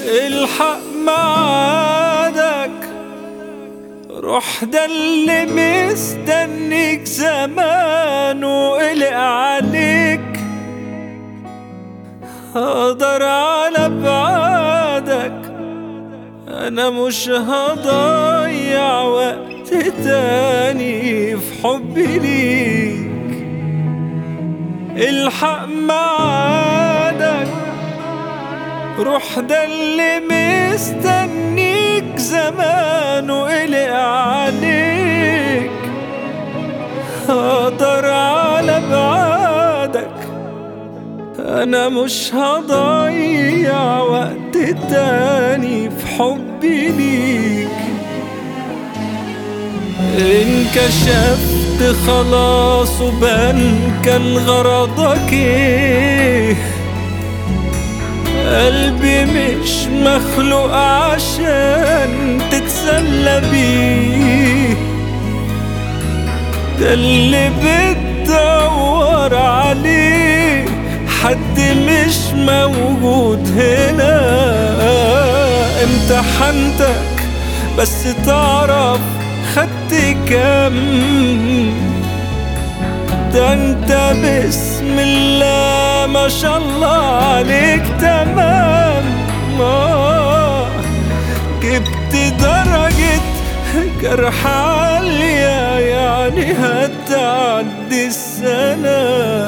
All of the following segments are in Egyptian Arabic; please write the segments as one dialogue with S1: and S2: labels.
S1: الحق معادك روح ده اللي مستنيك زمان وقلق عليك هقدر على بعادك انا مش هضيع وقت تاني في حبي ليك الحق معادك روح ده اللي مستنيك زمان وقلق عليك هقدر على بعادك انا مش هضيع وقت تاني في حبي ليك انكشفت خلاص وبان كان غرضك ايه قلبي مش مخلوق عشان تتسلى بيه ده اللي بتدور عليه حد مش موجود هنا امتحنتك بس تعرف خدت كام ده انت بسم الله ما شاء الله عليك تمام آه جبت درجة جرح عالية يعني هتعدي السنة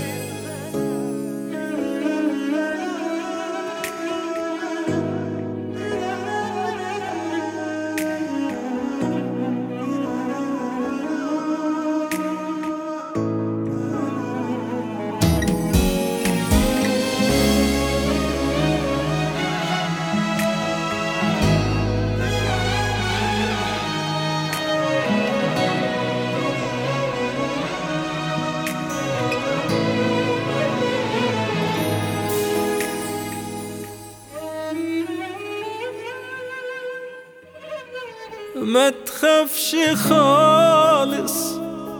S1: ما تخافش خالص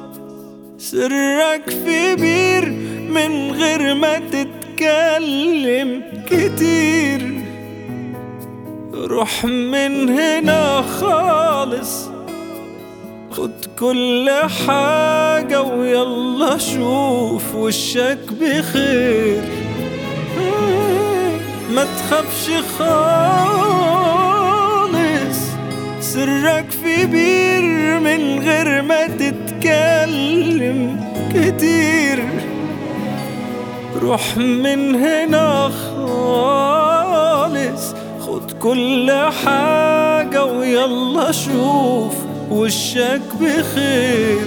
S1: سرك في بير من غير ما تتكلم كتير روح من هنا خالص خد كل حاجة ويلا شوف وشك بخير ما تخافش خالص سرك في بير من غير ما تتكلم كتير روح من هنا خالص خد كل حاجة ويلا شوف وشك بخير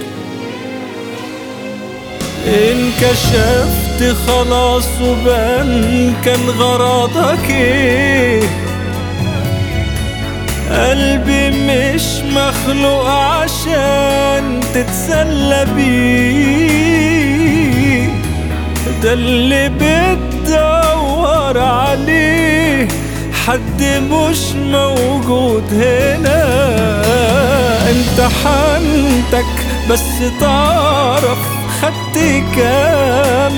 S1: انكشفت خلاص وبان كان غرضك ايه قلبي مش مخلوق عشان تتسلى بيه ده اللي بتدور عليه حد مش موجود هنا امتحنتك بس تعرف خدت كام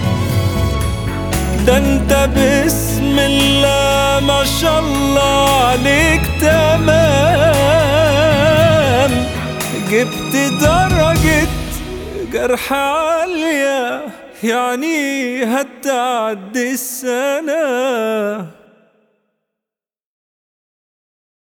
S1: ده انت بسم الله ما شاء الله عليك تمام جبت درجة جرح عالية يعني هتعدي السنة